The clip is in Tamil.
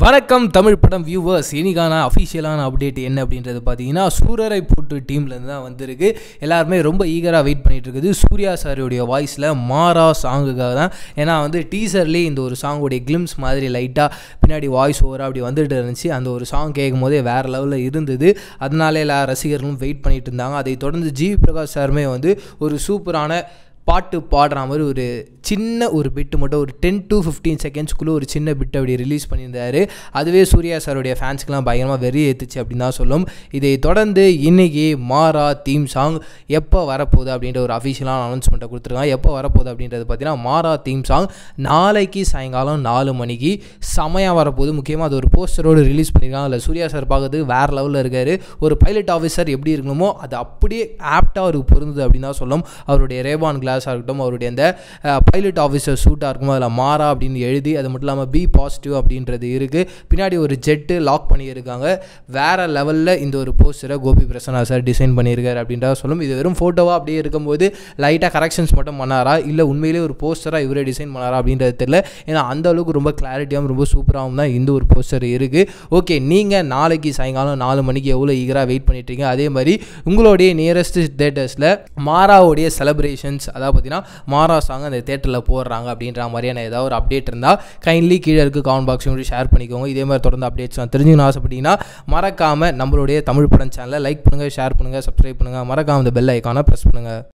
வணக்கம் தமிழ் படம் வியூவர்ஸ் இனிக்கான அஃபிஷியலான அப்டேட் என்ன அப்படின்றது பார்த்தீங்கன்னா சூரரை போட்டு டீம்லேருந்து தான் வந்திருக்கு எல்லாருமே ரொம்ப ஈகராக வெயிட் பண்ணிட்டு இருக்குது சூர்யா சாருடைய வாய்ஸில் மாறா சாங்குக்காக தான் ஏன்னா வந்து டீசர்லேயே இந்த ஒரு சாங்குடைய கிளிம்ஸ் மாதிரி லைட்டாக பின்னாடி வாய்ஸ் ஓவராக அப்படி வந்துட்டு இருந்துச்சு அந்த ஒரு சாங் கேட்கும் போதே வேறு லெவலில் இருந்தது அதனால எல்லா ரசிகர்களும் வெயிட் பண்ணிட்டு இருந்தாங்க அதை தொடர்ந்து ஜி பிரகாஷ் சாருமே வந்து ஒரு சூப்பரான பாட்டு பாடுற மாதிரி ஒரு சின்ன ஒரு பிட்டு மட்டும் ஒரு டென் டு ஃபிஃப்டீன் செகண்ட்ஸ்க்குள்ளே ஒரு சின்ன பிட் அப்படி ரிலீஸ் பண்ணியிருந்தாரு அதுவே சூர்யா சாருடைய ஃபேன்ஸ்க்கெலாம் பயங்கரமாக வெறி ஏற்றுச்சு அப்படின்னு தான் சொல்லும் இதை தொடர்ந்து இன்னைக்கு மாறா தீம் சாங் எப்போ வரப்போகுது அப்படின்ற ஒரு அஃபிஷியலான அனௌன்ஸ்மெண்ட்டை கொடுத்துருக்காங்க எப்போ வரப்போகுது அப்படின்றது பார்த்தீங்கன்னா மாறா தீம் சாங் நாளைக்கு சாயங்காலம் நாலு மணிக்கு செமையாக வரப்போகுது முக்கியமாக அது ஒரு போஸ்டரோடு ரிலீஸ் பண்ணியிருக்காங்க அதில் சூர்யா சார் பார்க்கறதுக்கு வேறு லெவலில் இருக்கார் ஒரு பைலட் ஆஃபீஸர் எப்படி இருக்கணுமோ அது அப்படியே ஆப்டாக அவருக்கு பொருந்தது அப்படின்னு தான் சொல்லும் அவருடைய ரேபான் கிளாஸாக இருக்கட்டும் அவருடைய அந்த பைலட் ஆஃபீஸர் சூட்டாக இருக்கும் அதில் மாறா அப்படின்னு எழுதி அது மட்டும் இல்லாமல் பி பாசிட்டிவ் அப்படின்றது இருக்குது பின்னாடி ஒரு ஜெட்டு லாக் பண்ணியிருக்காங்க வேறு லெவலில் இந்த ஒரு போஸ்டரை கோபி பிரசன்னா சார் டிசைன் பண்ணியிருக்காரு அப்படின்றத சொல்லும் இது வெறும் ஃபோட்டோவாக அப்படியே இருக்கும்போது லைட்டாக கரெக்ஷன்ஸ் மட்டும் பண்ணாரா இல்லை உண்மையிலே ஒரு போஸ்டராக இவரே டிசைன் பண்ணாரா அப்படின்றது தெரியல ஏன்னா அந்த அளவுக்கு ரொம்ப கிளாரிட்டியாகவும் ரொம்ப சூப்பராகவும் தான் இந்த ஒரு போஸ்டர் இருக்குது ஓகே நீங்கள் நாளைக்கு சாயங்காலம் நாலு மணிக்கு எவ்வளோ ஈகராக வெயிட் பண்ணிட்டுருக்கீங்க அதே மாதிரி உங்களுடைய நியரஸ்ட் தேட்டர்ஸில் மாறாவுடைய செலிப்ரேஷன்ஸ் அதாவது பார்த்தீங்கன்னா மாறா சாங் அந்த தேட்டரில் போடுறாங்க அப்படின்ற மாதிரியான ஏதாவது ஒரு அப்டேட் இருந்தால் கைண்ட்லி கீழே இருக்க கமெண்ட் பாக்ஸ் ஷேர் பண்ணிக்கோங்க இதே மாதிரி தொடர்ந்து அப்டேட்ஸ் நான் தெரிஞ்சுக்கணும் ஆசைப்பட்டீங்கன்னா மறக்காமல் நம்மளுடைய தமிழ் படம் சேனலை லைக் பண்ணுங்கள் ஷேர் பண்ணுங்கள் சப்ஸ்கிரைப் பண்ணுங்கள் மறக்காமல் இந்த பெல் ஐக்கானை ப்ரெஸ் பண்ணுங்கள்